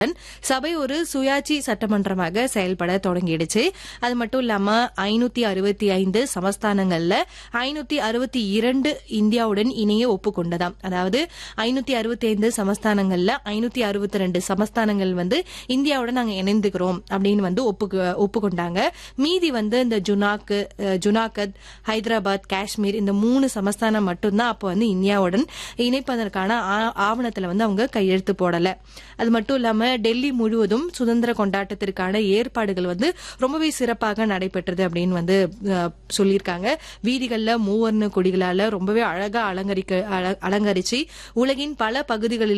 சபை ஒரு சுயாட்சி சட்டமன்றமாக செயல்பட தொடங்கிடுச்சு அது மட்டும் இல்லாம ஐநூத்தி அறுபத்தி ஐந்து சமஸ்தானங்கள்ல ஐநூத்தி அறுபத்தி இரண்டு இந்தியாவுடன் இணைய ஒப்புக்கொண்டதாம் அதாவது ஐநூத்தி அறுபத்தி ஐந்து சமஸ்தானங்கள்ல ஐநூத்தி அறுபத்தி ரெண்டு சமஸ்தானங்கள் வந்து இந்தியாவுடன் நாங்க இணைந்துக்கிறோம் அப்படின்னு வந்து ஒப்புக்கு ஒப்புக்கொண்டாங்க மீதி வந்து இந்த ஜுனாக்கு அஹ், ஜுனாகத் ஹைதராபாத் காஷ்மீர் இந்த மூணு சமஸ்தானம் மட்டும்தான் அப்போ வந்து இந்தியாவுடன் இணைப்பதற்கான ஆ- ஆவணத்துல வந்து அவங்க கையெழுத்து போடல அது மட்டும் இல்லாம டெல்லி முழுவதும் சுதந்திர கொண்டாட்டத்திற்கான ஏற்பாடுகள் வந்து ரொம்பவே சிறப்பாக நடைபெற்றது அப்படின்னு வந்து அஹ், சொல்லியிருக்காங்க வீதிகள்ல மூவர்ண கொடிகளால ரொம்பவே அழகா அலங்கரிக்க அல- அலங்கரிச்சு உலகின் பல பகுதிகளில்